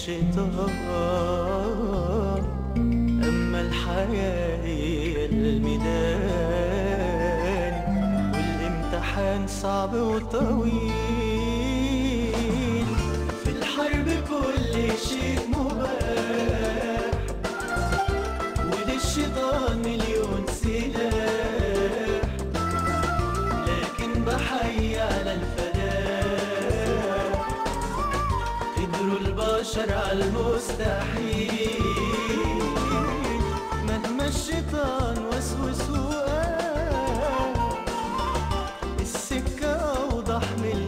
الشيطان أما الحياة هي الميدان والامتحان صعب وطويل في الحرب كل شيء مباح وللشيطان مليون سلاح لكن بحي على الفلاح قدروا البشر على المستحيل مهما الشيطان وسوس وقال السكة أوضح من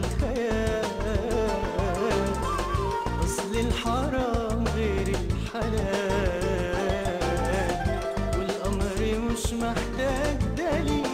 الخيال أصل الحرام غير الحلال والأمر مش محتاج دليل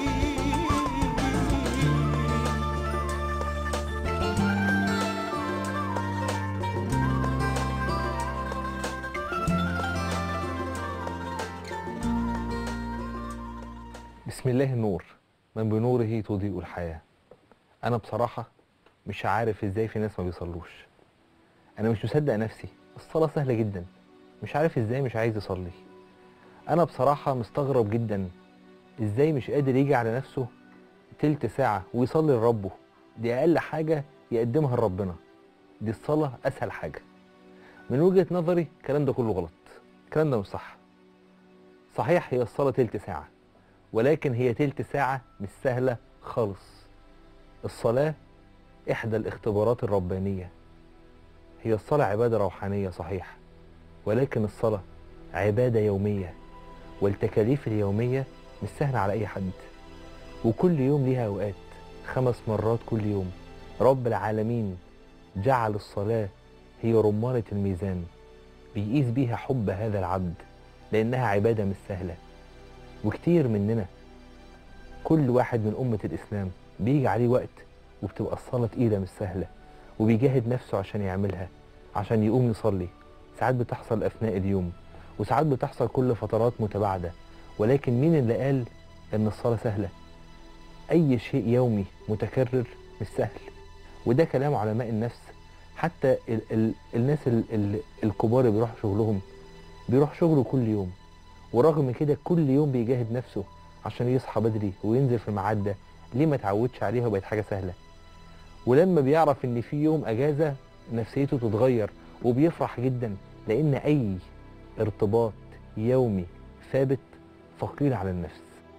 بسم الله النور من بنوره تضيء الحياة أنا بصراحة مش عارف إزاي في ناس ما بيصلوش أنا مش مصدق نفسي الصلاة سهلة جدا مش عارف إزاي مش عايز يصلي أنا بصراحة مستغرب جدا إزاي مش قادر يجي على نفسه تلت ساعة ويصلي لربه دي أقل حاجة يقدمها لربنا دي الصلاة أسهل حاجة من وجهة نظري الكلام ده كله غلط الكلام ده مش صح صحيح هي الصلاة تلت ساعة ولكن هي تلت ساعة مش سهلة خالص الصلاة إحدى الاختبارات الربانية هي الصلاة عبادة روحانية صحيح ولكن الصلاة عبادة يومية والتكاليف اليومية مش سهلة على أي حد وكل يوم ليها أوقات خمس مرات كل يوم رب العالمين جعل الصلاة هي رمانة الميزان بيقيس بيها حب هذا العبد لأنها عبادة مش سهلة وكتير مننا كل واحد من أمة الإسلام بيجي عليه وقت وبتبقى الصلاة تقيلة مش سهلة وبيجاهد نفسه عشان يعملها عشان يقوم يصلي ساعات بتحصل أثناء اليوم وساعات بتحصل كل فترات متباعدة ولكن مين اللي قال إن الصلاة سهلة أي شيء يومي متكرر مش سهل وده كلام علماء النفس حتى ال ال الناس ال ال الكبار اللي بيروحوا شغلهم بيروح شغله كل يوم ورغم كده كل يوم بيجاهد نفسه عشان يصحى بدري وينزل في الميعاد ده ليه ما اتعودش عليها وبقت حاجه سهله ولما بيعرف ان في يوم اجازه نفسيته تتغير وبيفرح جدا لان اي ارتباط يومي ثابت ثقيل على النفس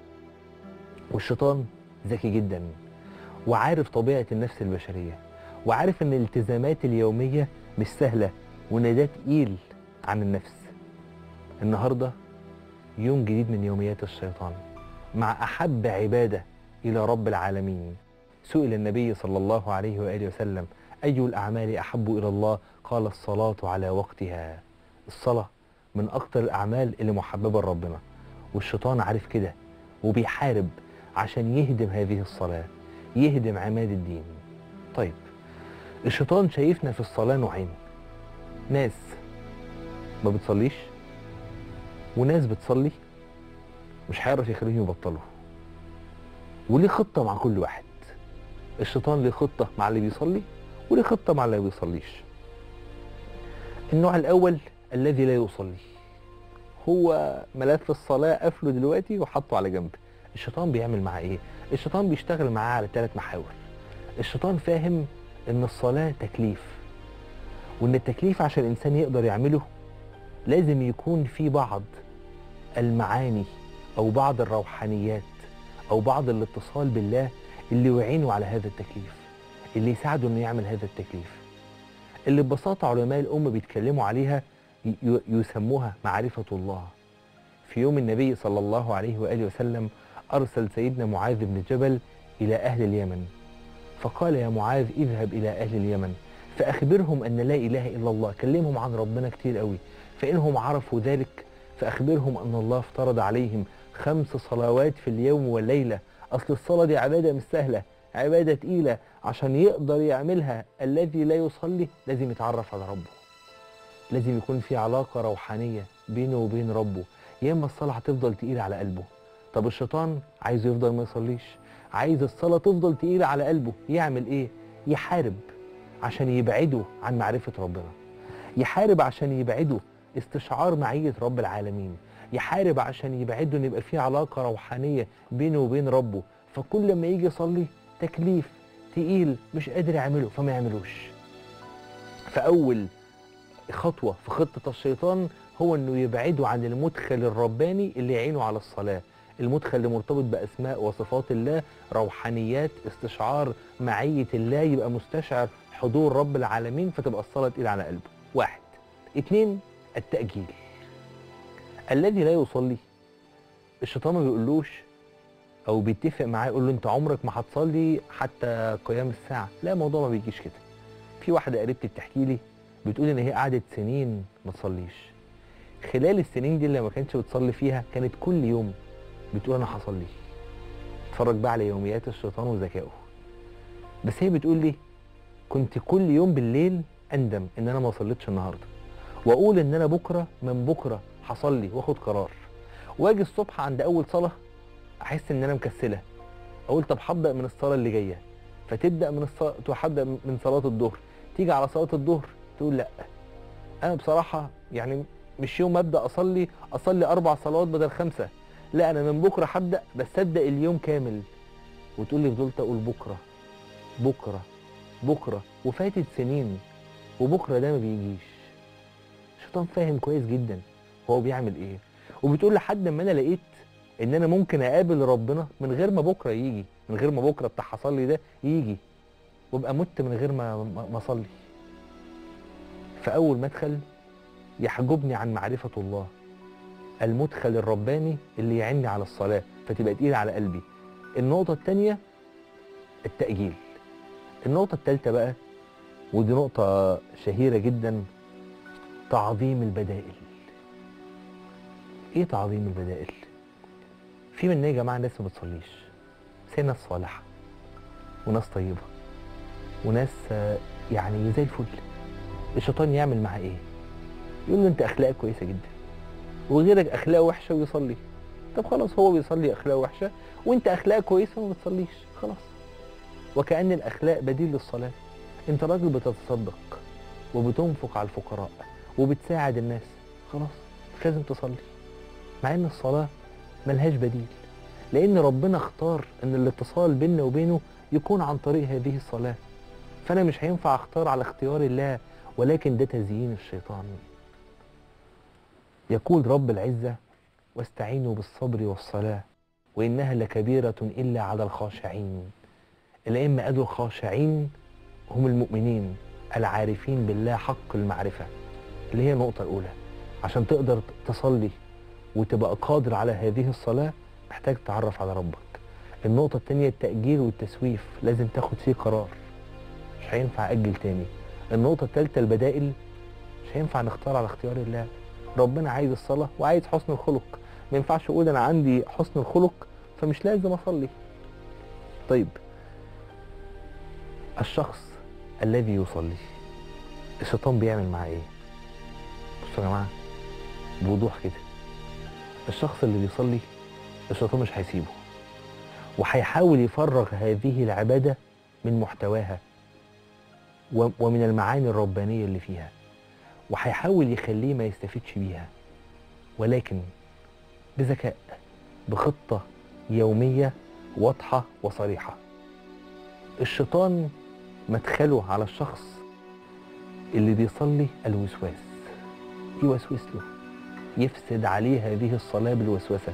والشيطان ذكي جدا وعارف طبيعه النفس البشريه وعارف ان الالتزامات اليوميه مش سهله وان ده تقيل عن النفس النهارده يوم جديد من يوميات الشيطان مع أحب عبادة إلى رب العالمين سئل النبي صلى الله عليه وآله وسلم أي الأعمال أحب إلى الله قال الصلاة على وقتها الصلاة من أكتر الأعمال اللي محببة لربنا والشيطان عارف كده وبيحارب عشان يهدم هذه الصلاة يهدم عماد الدين طيب الشيطان شايفنا في الصلاة نوعين ناس ما بتصليش وناس بتصلي مش هيعرف يخليهم يبطلوا وليه خطه مع كل واحد الشيطان ليه خطه مع اللي بيصلي وليه خطه مع اللي ما بيصليش النوع الاول الذي لا يصلي هو ملف الصلاه قفله دلوقتي وحطه على جنب الشيطان بيعمل معاه ايه الشيطان بيشتغل معاه على ثلاث محاور الشيطان فاهم ان الصلاه تكليف وان التكليف عشان الانسان يقدر يعمله لازم يكون في بعض المعاني او بعض الروحانيات او بعض الاتصال بالله اللي يعينه على هذا التكليف اللي يساعده انه يعمل هذا التكليف اللي ببساطه علماء الامه بيتكلموا عليها ي- يسموها معرفه الله في يوم النبي صلى الله عليه واله وسلم ارسل سيدنا معاذ بن جبل الى اهل اليمن فقال يا معاذ اذهب الى اهل اليمن فاخبرهم ان لا اله الا الله كلمهم عن ربنا كتير قوي فانهم عرفوا ذلك فاخبرهم ان الله افترض عليهم خمس صلوات في اليوم والليله اصل الصلاه دي عباده مش سهله عباده تقيله عشان يقدر يعملها الذي لا يصلي لازم يتعرف على ربه لازم يكون في علاقه روحانيه بينه وبين ربه يا اما الصلاه هتفضل تقيله على قلبه طب الشيطان عايزه يفضل ما يصليش عايز الصلاه تفضل تقيله على قلبه يعمل ايه يحارب عشان يبعده عن معرفه ربنا يحارب عشان يبعده استشعار معية رب العالمين يحارب عشان يبعده ان يبقى في علاقة روحانية بينه وبين ربه فكل ما يجي يصلي تكليف تقيل مش قادر يعمله فما يعملوش فأول خطوة في خطة الشيطان هو انه يبعده عن المدخل الرباني اللي يعينه على الصلاة المدخل اللي مرتبط بأسماء وصفات الله روحانيات استشعار معية الله يبقى مستشعر حضور رب العالمين فتبقى الصلاة تقيل على قلبه واحد اتنين التأجيل الذي لا يصلي الشيطان ما بيقولوش او بيتفق معاه يقول له انت عمرك ما هتصلي حتى قيام الساعه لا الموضوع ما بيجيش كده في واحده قريبتي بتحكي لي بتقول ان هي قعدت سنين ما تصليش خلال السنين دي اللي ما كانتش بتصلي فيها كانت كل يوم بتقول انا هصلي اتفرج بقى على يوميات الشيطان وذكائه بس هي بتقول لي كنت كل يوم بالليل اندم ان انا ما صليتش النهارده واقول ان انا بكره من بكره هصلي واخد قرار واجي الصبح عند اول صلاه احس ان انا مكسله اقول طب هبدا من الصلاه اللي جايه فتبدا من الصلاه هبدا من صلاه الظهر تيجي على صلاه الظهر تقول لا انا بصراحه يعني مش يوم ما ابدا اصلي اصلي اربع صلوات بدل خمسه لا انا من بكره هبدا بس ابدا اليوم كامل وتقول لي فضلت اقول بكره بكره بكره وفاتت سنين وبكره ده ما بيجيش الشيطان فاهم كويس جدا هو بيعمل ايه وبتقول لحد ما انا لقيت ان انا ممكن اقابل ربنا من غير ما بكره يجي من غير ما بكره بتاع حصل لي ده يجي وابقى مت من غير ما ما ما اصلي فاول مدخل يحجبني عن معرفه الله المدخل الرباني اللي يعني على الصلاه فتبقى تقيله على قلبي النقطه الثانيه التاجيل النقطه الثالثه بقى ودي نقطه شهيره جدا تعظيم البدائل ايه تعظيم البدائل في مننا يا جماعه ناس ما بتصليش بس هي ناس صالحه وناس طيبه وناس آه، يعني زي الفل الشيطان يعمل معاه ايه يقول له انت اخلاقك كويسه جدا وغيرك اخلاقه وحشه ويصلي طب خلاص هو بيصلي اخلاقه وحشه وانت اخلاقك كويسه وما بتصليش خلاص وكأن الاخلاق بديل للصلاه انت راجل بتتصدق وبتنفق على الفقراء وبتساعد الناس خلاص مش لازم تصلي مع ان الصلاه ملهاش بديل لان ربنا اختار ان الاتصال بيننا وبينه يكون عن طريق هذه الصلاه فانا مش هينفع اختار على اختيار الله ولكن ده تزيين الشيطان يقول رب العزه واستعينوا بالصبر والصلاه وانها لكبيره الا على الخاشعين الائمه قالوا الخاشعين هم المؤمنين العارفين بالله حق المعرفه اللي هي النقطه الاولى عشان تقدر تصلي وتبقى قادر على هذه الصلاة محتاج تتعرف على ربك النقطة التانية التأجيل والتسويف لازم تاخد فيه قرار مش هينفع أجل تاني النقطة التالتة البدائل مش هينفع نختار على اختيار الله ربنا عايز الصلاة وعايز حسن الخلق ما ينفعش أقول أنا عندي حسن الخلق فمش لازم أصلي طيب الشخص الذي يصلي الشيطان بيعمل معاه ايه بصوا يا جماعه بوضوح كده الشخص اللي بيصلي الشيطان مش هيسيبه وهيحاول يفرغ هذه العبادة من محتواها و- ومن المعاني الربانية اللي فيها وهيحاول يخليه ما يستفيدش بيها ولكن بذكاء بخطة يومية واضحة وصريحة الشيطان مدخله على الشخص اللي بيصلي الوسواس يوسوس له يفسد عليه هذه الصلاة بالوسوسة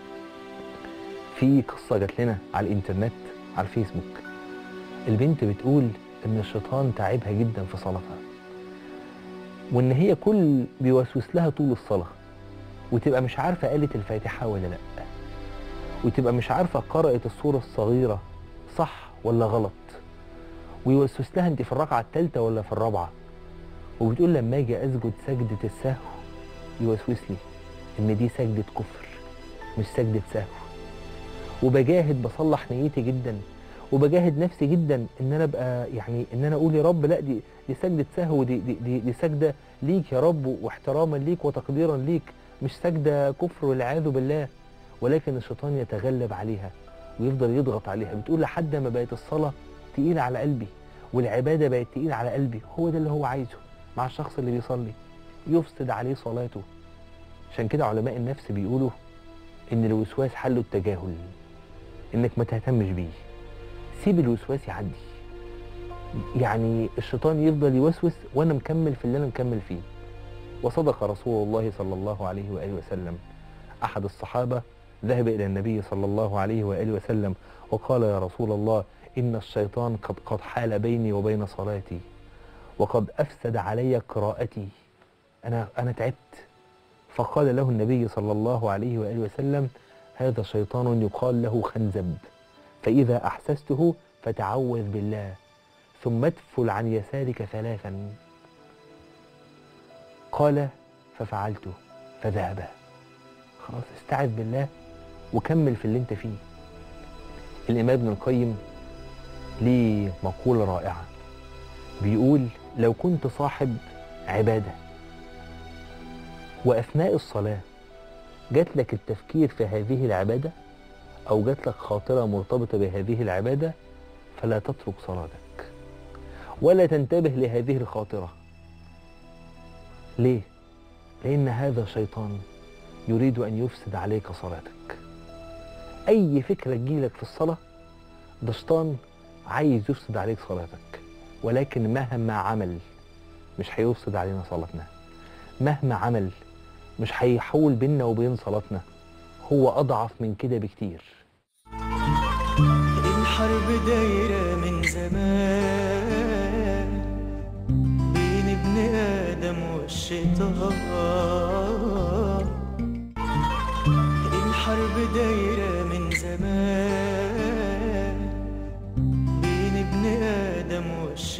في قصة جات لنا على الانترنت على الفيسبوك البنت بتقول ان الشيطان تعبها جدا في صلاتها وان هي كل بيوسوس لها طول الصلاة وتبقى مش عارفة قالت الفاتحة ولا لا وتبقى مش عارفة قرأت السورة الصغيرة صح ولا غلط ويوسوس لها انت في الركعة الثالثة ولا في الرابعة وبتقول لما اجي اسجد سجدة السهو يوسوس لي ان دي سجدة كفر مش سجدة سهو وبجاهد بصلح نيتي جدا وبجاهد نفسي جدا ان انا ابقى يعني ان انا اقول يا رب لا دي دي سجدة سهو دي دي, دي, دي سجدة ليك يا رب واحتراما ليك وتقديرا ليك مش سجدة كفر والعياذ بالله ولكن الشيطان يتغلب عليها ويفضل يضغط عليها بتقول لحد ما بقت الصلاة تقيلة على قلبي والعبادة بقت تقيلة على قلبي هو ده اللي هو عايزه مع الشخص اللي بيصلي يفسد عليه صلاته عشان كده علماء النفس بيقولوا ان الوسواس حله التجاهل انك ما تهتمش بيه سيب الوسواس يعدي يعني الشيطان يفضل يوسوس وانا مكمل في اللي انا مكمل فيه وصدق رسول الله صلى الله عليه واله وسلم احد الصحابه ذهب الى النبي صلى الله عليه واله وسلم وقال يا رسول الله ان الشيطان قد قد حال بيني وبين صلاتي وقد افسد علي قراءتي انا انا تعبت فقال له النبي صلى الله عليه واله وسلم هذا شيطان يقال له خنزب فاذا احسسته فتعوذ بالله ثم ادفل عن يسارك ثلاثا قال ففعلت فذهب خلاص استعذ بالله وكمل في اللي انت فيه الامام ابن القيم ليه مقولة رائعة بيقول لو كنت صاحب عبادة وأثناء الصلاة جات لك التفكير في هذه العبادة أو جات لك خاطرة مرتبطة بهذه العبادة فلا تترك صلاتك ولا تنتبه لهذه الخاطرة ليه؟ لأن هذا شيطان يريد أن يفسد عليك صلاتك أي فكرة تجيلك في الصلاة ده شيطان عايز يفسد عليك صلاتك ولكن مهما عمل مش هيفسد علينا صلاتنا مهما عمل مش هيحول بيننا وبين صلاتنا هو أضعف من كده بكتير الحرب دايرة من زمان بين ابن آدم والشيطان الحرب دايرة من زمان بين ابن آدم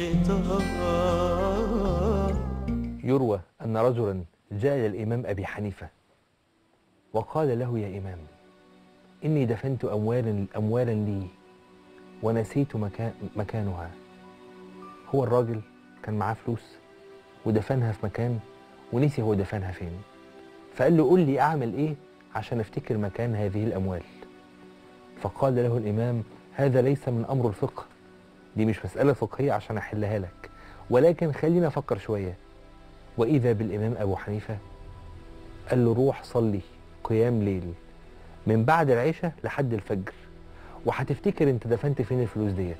والشيطان يروى أن رجلا جاء إلى الإمام أبي حنيفة وقال له يا إمام إني دفنت أموالا أموالا لي ونسيت مكان مكانها هو الراجل كان معاه فلوس ودفنها في مكان ونسي هو دفنها فين فقال له قول لي أعمل إيه عشان أفتكر مكان هذه الأموال فقال له الإمام هذا ليس من أمر الفقه دي مش مسألة فقهية عشان أحلها لك ولكن خلينا أفكر شوية وإذا بالإمام أبو حنيفة قال له روح صلي قيام ليل من بعد العشاء لحد الفجر وهتفتكر انت دفنت فين الفلوس ديت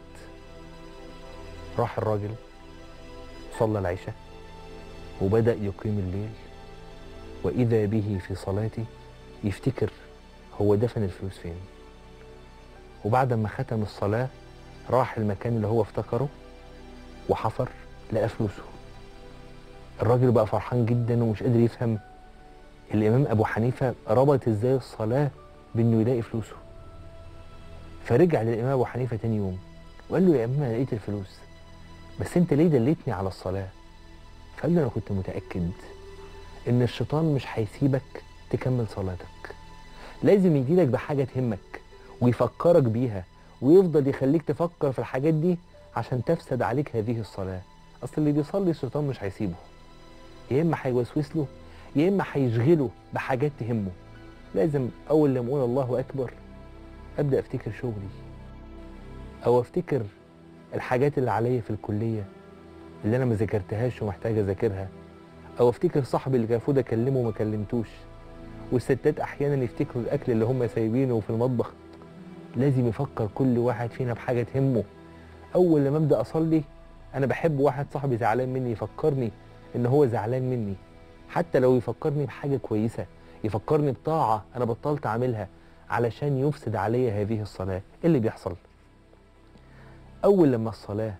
راح الراجل صلى العشاء وبدأ يقيم الليل وإذا به في صلاته يفتكر هو دفن الفلوس فين وبعد ما ختم الصلاة راح المكان اللي هو افتكره وحفر لقى فلوسه الراجل بقى فرحان جدا ومش قادر يفهم الامام ابو حنيفه ربط ازاي الصلاه بانه يلاقي فلوسه فرجع للامام ابو حنيفه تاني يوم وقال له يا امام انا لقيت الفلوس بس انت ليه دليتني على الصلاه فقال له انا كنت متاكد ان الشيطان مش هيسيبك تكمل صلاتك لازم يجيلك بحاجه تهمك ويفكرك بيها ويفضل يخليك تفكر في الحاجات دي عشان تفسد عليك هذه الصلاه اصل اللي بيصلي الشيطان مش هيسيبه يا اما هيوسوس له يا اما هيشغله بحاجات تهمه لازم اول لما اقول الله اكبر ابدا افتكر شغلي او افتكر الحاجات اللي عليا في الكليه اللي انا ما ذاكرتهاش ومحتاج اذاكرها او افتكر صاحبي اللي كان المفروض اكلمه وما كلمتوش والستات احيانا يفتكروا الاكل اللي هم سايبينه في المطبخ لازم يفكر كل واحد فينا بحاجه تهمه اول لما ابدا اصلي انا بحب واحد صاحبي زعلان مني يفكرني ان هو زعلان مني حتى لو يفكرني بحاجه كويسه يفكرني بطاعه انا بطلت اعملها علشان يفسد عليا هذه الصلاه ايه اللي بيحصل اول لما الصلاه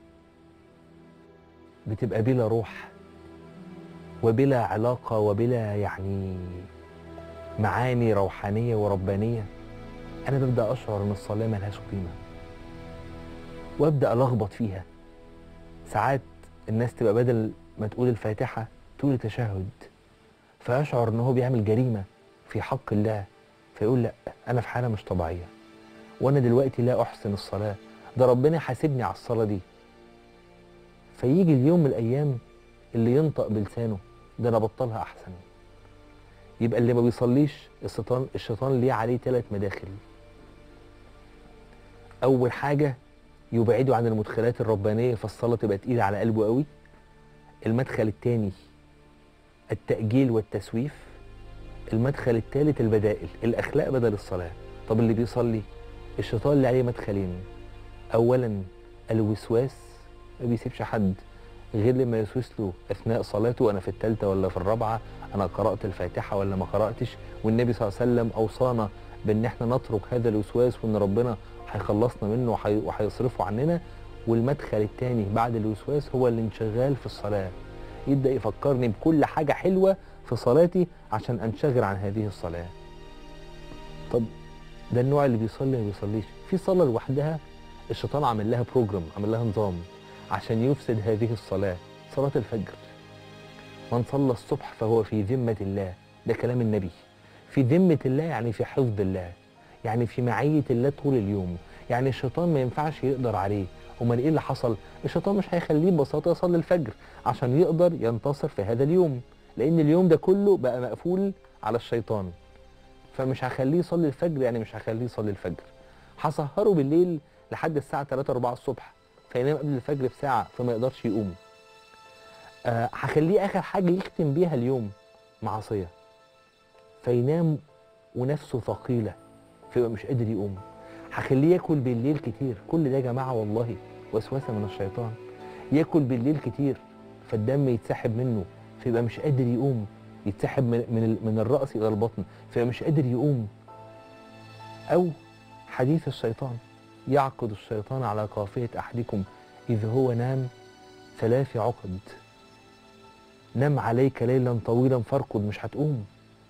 بتبقى بلا روح وبلا علاقه وبلا يعني معاني روحانيه وربانيه انا ببدا اشعر ان الصلاه ملهاش قيمه وابدا الخبط فيها ساعات الناس تبقى بدل ما تقول الفاتحه تقول تشهد فيشعر ان هو بيعمل جريمه في حق الله فيقول لا انا في حاله مش طبيعيه وانا دلوقتي لا احسن الصلاه ده ربنا حاسبني على الصلاه دي فيجي اليوم من الايام اللي ينطق بلسانه ده انا بطلها احسن يبقى اللي ما بيصليش الشيطان الشيطان ليه عليه ثلاث مداخل اول حاجه يبعده عن المدخلات الربانيه فالصلاه تبقى تقيله على قلبه قوي المدخل الثاني التأجيل والتسويف المدخل الثالث البدائل الأخلاق بدل الصلاة طب اللي بيصلي الشيطان اللي عليه مدخلين أولا الوسواس ما بيسيبش حد غير لما يسوس له أثناء صلاته أنا في الثالثة ولا في الرابعة أنا قرأت الفاتحة ولا ما قرأتش والنبي صلى الله عليه وسلم أوصانا بأن احنا نترك هذا الوسواس وأن ربنا هيخلصنا منه وهي- وهيصرفه عننا والمدخل الثاني بعد الوسواس هو الانشغال في الصلاة يبدأ يفكرني بكل حاجة حلوة في صلاتي عشان أنشغل عن هذه الصلاة طب ده النوع اللي بيصلي ما بيصليش في صلاة لوحدها الشيطان عامل لها بروجرام عامل لها نظام عشان يفسد هذه الصلاة صلاة الفجر من صلى الصبح فهو في ذمة الله ده كلام النبي في ذمة الله يعني في حفظ الله يعني في معية الله طول اليوم يعني الشيطان ما ينفعش يقدر عليه امال ايه اللي حصل الشيطان مش هيخليه ببساطه يصلي الفجر عشان يقدر ينتصر في هذا اليوم لان اليوم ده كله بقى مقفول على الشيطان فمش هخليه يصلي الفجر يعني مش هخليه يصلي الفجر هسهره بالليل لحد الساعه 3 4 الصبح فينام قبل الفجر بساعه فما يقدرش يقوم آه هخليه اخر حاجه يختم بيها اليوم معصيه فينام ونفسه ثقيله فيبقى مش قادر يقوم هخليه ياكل بالليل كتير كل ده يا جماعه والله وسوسه من الشيطان ياكل بالليل كتير فالدم يتسحب منه فيبقى مش قادر يقوم يتسحب من من, ال- من الراس الى البطن فيبقى مش قادر يقوم او حديث الشيطان يعقد الشيطان على قافيه احدكم اذ هو نام ثلاث عقد نم عليك ليلا طويلا فارقد مش هتقوم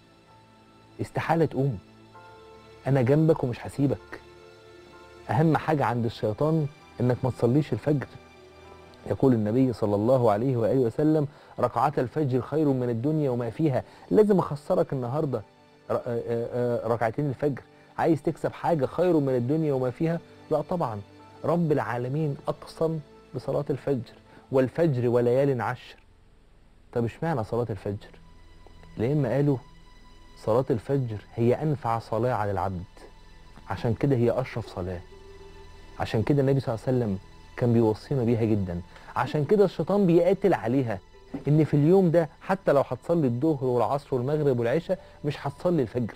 استحاله تقوم انا جنبك ومش هسيبك اهم حاجه عند الشيطان انك ما تصليش الفجر يقول النبي صلى الله عليه واله وسلم ركعات الفجر خير من الدنيا وما فيها لازم اخسرك النهارده ر- آه، آه، آه، ركعتين الفجر عايز تكسب حاجه خير من الدنيا وما فيها لا طبعا رب العالمين اقسم بصلاه الفجر والفجر وليال عشر طب اشمعنى صلاه الفجر لان قالوا صلاة الفجر هي أنفع صلاة على العبد عشان كده هي أشرف صلاة عشان كده النبي صلى الله عليه وسلم كان بيوصينا بيها جدا عشان كده الشيطان بيقاتل عليها إن في اليوم ده حتى لو هتصلي الظهر والعصر والمغرب والعشاء مش هتصلي الفجر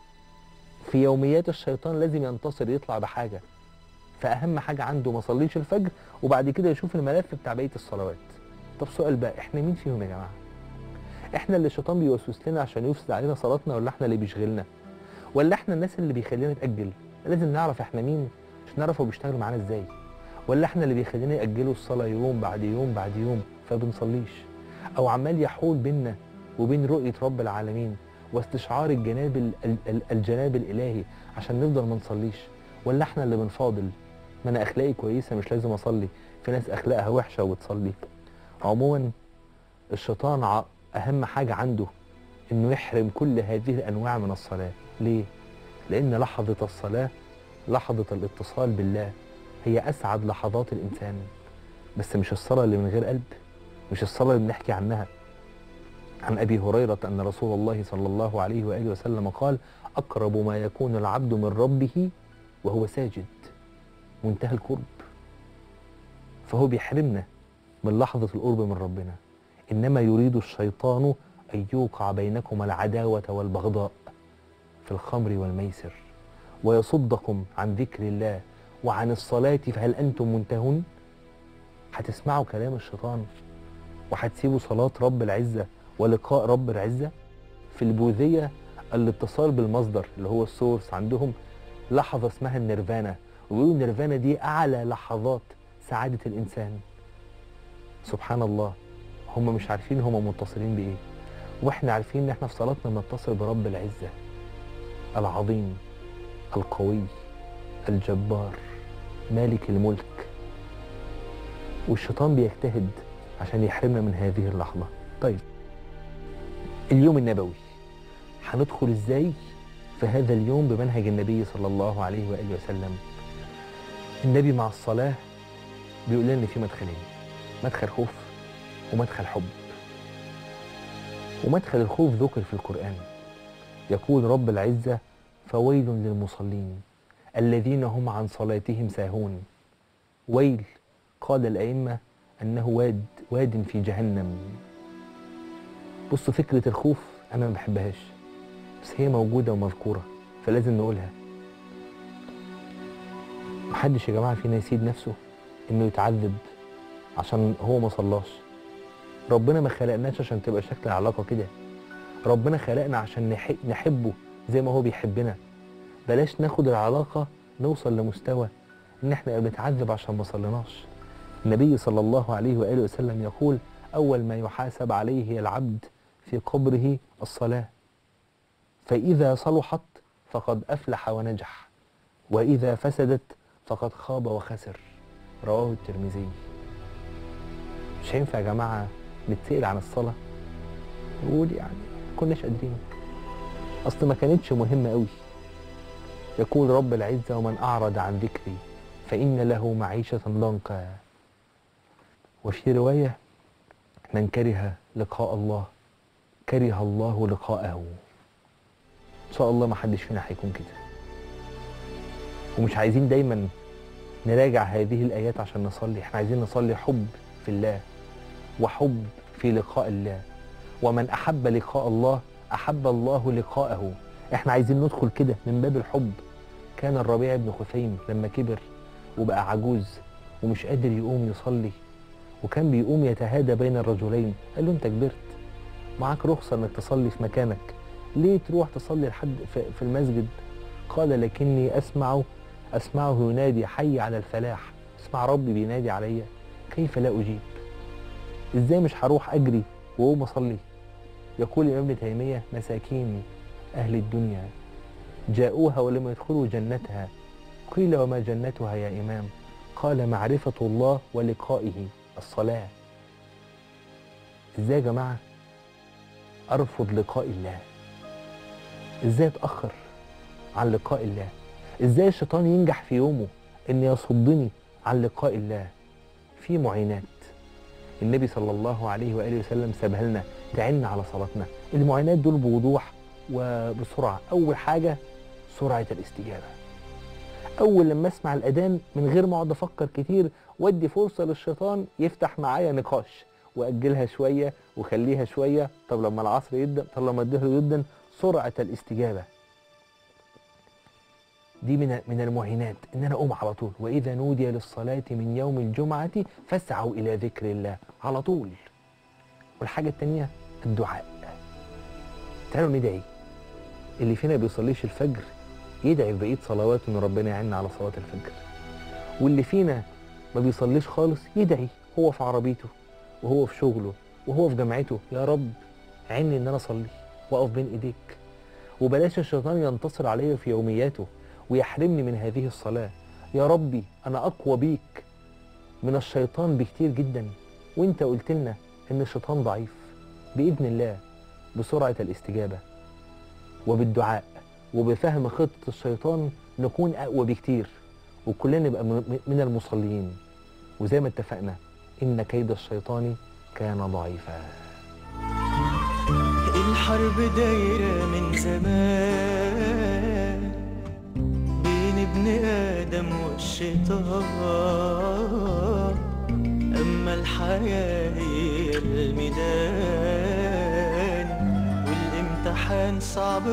في يوميات الشيطان لازم ينتصر يطلع بحاجة فأهم حاجة عنده ما صليش الفجر وبعد كده يشوف الملف بتاع بقية الصلوات طب سؤال بقى احنا مين فيهم يا جماعه احنا اللي الشيطان بيوسوس لنا عشان يفسد علينا صلاتنا ولا احنا اللي بيشغلنا ولا احنا الناس اللي بيخلينا نتاجل لازم نعرف احنا مين عشان نعرف هو بيشتغل معانا ازاي ولا احنا اللي بيخلينا ياجلوا الصلاه يوم بعد يوم بعد يوم فبنصليش او عمال يحول بيننا وبين رؤيه رب العالمين واستشعار الجناب ال- ال- ال- الجناب الالهي عشان نفضل ما نصليش ولا احنا اللي بنفاضل ما انا اخلاقي كويسه مش لازم اصلي في ناس اخلاقها وحشه وبتصلي عموما الشيطان ع- اهم حاجه عنده انه يحرم كل هذه الانواع من الصلاه ليه لان لحظه الصلاه لحظه الاتصال بالله هي اسعد لحظات الانسان بس مش الصلاه اللي من غير قلب مش الصلاه اللي بنحكي عنها عن ابي هريره ان رسول الله صلى الله عليه واله وسلم قال اقرب ما يكون العبد من ربه وهو ساجد منتهى القرب فهو بيحرمنا من لحظه القرب من ربنا انما يريد الشيطان ان يوقع بينكما العداوه والبغضاء في الخمر والميسر ويصدكم عن ذكر الله وعن الصلاه فهل انتم منتهون هتسمعوا كلام الشيطان وهتسيبوا صلاه رب العزه ولقاء رب العزه في البوذيه الاتصال بالمصدر اللي هو السورس عندهم لحظه اسمها النيرفانا ويقولوا النيرفانا دي اعلى لحظات سعاده الانسان سبحان الله هم مش عارفين هم متصلين بايه واحنا عارفين ان احنا في صلاتنا بنتصل برب العزه العظيم القوي الجبار مالك الملك والشيطان بيجتهد عشان يحرمنا من هذه اللحظه طيب اليوم النبوي هندخل ازاي في هذا اليوم بمنهج النبي صلى الله عليه واله وسلم النبي مع الصلاه بيقول لنا ان في مدخلين مدخل خوف ومدخل حب ومدخل الخوف ذكر في القرآن يقول رب العزة فويل للمصلين الذين هم عن صلاتهم ساهون ويل قال الأئمة أنه واد واد في جهنم بص فكرة الخوف أنا ما بحبهاش بس هي موجودة ومذكورة فلازم نقولها محدش يا جماعة فينا يسيب نفسه إنه يتعذب عشان هو ما صلاش ربنا ما خلقناش عشان تبقى شكل العلاقة كده ربنا خلقنا عشان نح- نحبه زي ما هو بيحبنا بلاش ناخد العلاقة نوصل لمستوى ان احنا بنتعذب عشان ما صليناش النبي صلى الله عليه وآله وسلم يقول أول ما يحاسب عليه العبد في قبره الصلاة فإذا صلحت فقد أفلح ونجح وإذا فسدت فقد خاب وخسر رواه الترمذي مش هينفع يا جماعة نتسأل عن الصلاة نقول يعني كناش قادرين أصل ما كانتش مهمة قوي يقول رب العزة ومن أعرض عن ذكري فإن له معيشة ضنكا وفي رواية من كره لقاء الله كره الله لقاءه إن شاء الله ما حدش فينا هيكون كده ومش عايزين دايما نراجع هذه الآيات عشان نصلي احنا عايزين نصلي حب في الله وحب في لقاء الله ومن أحب لقاء الله أحب الله لقاءه احنا عايزين ندخل كده من باب الحب كان الربيع بن خثيم لما كبر وبقى عجوز ومش قادر يقوم يصلي وكان بيقوم يتهادى بين الرجلين قال له انت كبرت معاك رخصة انك تصلي في مكانك ليه تروح تصلي لحد في في المسجد قال لكني اسمع اسمعه ينادي حي على الفلاح اسمع ربي بينادي عليا كيف لا اجيب ازاي مش هروح اجري واقوم اصلي يقول الامام ابن تيميه مساكين اهل الدنيا جاءوها ولم يدخلوا جنتها قيل وما جنتها يا امام قال معرفه الله ولقائه الصلاه ازاي يا جماعه ارفض لقاء الله ازاي اتاخر عن لقاء الله ازاي الشيطان ينجح في يومه ان يصدني عن لقاء الله في معينات النبي صلى الله عليه واله وسلم سابها لنا تعن على صلاتنا المعينات دول بوضوح وبسرعه اول حاجه سرعه الاستجابه اول لما اسمع الاذان من غير ما اقعد افكر كتير وادي فرصه للشيطان يفتح معايا نقاش واجلها شويه وخليها شويه طب لما العصر يبدا طب لما الظهر يبدا سرعه الاستجابه دي من من المعينات ان انا اقوم على طول واذا نودي للصلاه من يوم الجمعه فاسعوا الى ذكر الله على طول والحاجه الثانيه الدعاء تعالوا ندعي اللي فينا بيصليش الفجر يدعي في بقيه صلواته ان ربنا يعيننا على صلاه الفجر واللي فينا ما بيصليش خالص يدعي هو في عربيته وهو في شغله وهو في جامعته يا رب عيني ان انا اصلي واقف بين ايديك وبلاش الشيطان ينتصر عليا في يومياته ويحرمني من هذه الصلاة يا ربي أنا أقوى بيك من الشيطان بكتير جدا وانت قلت لنا ان الشيطان ضعيف بإذن الله بسرعة الاستجابة وبالدعاء وبفهم خطة الشيطان نكون أقوى بكتير وكلنا نبقى من من المصلين وزي ما اتفقنا إن كيد الشيطان كان ضعيفا الحرب دايرة من زمان بين ابن آدم والشيطان أما الحياة هي الميدان والامتحان صعب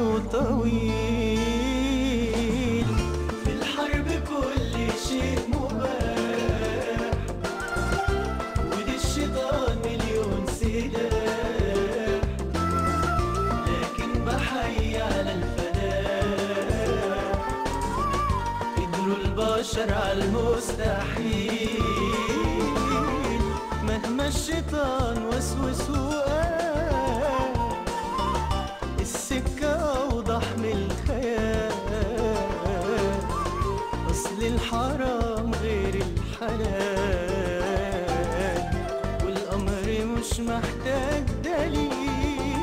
وطويل في الحرب كل شيء مباح ودي الشيطان مليون سلاح لكن بحي على الفلاح قدروا البشر على المستحيل مهما الشيطان وسوس وقال السكة أوضح من الخيال أصل الحرام غير الحلال والأمر مش محتاج دليل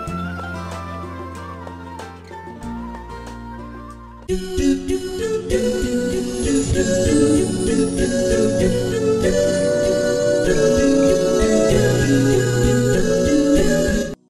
do do do do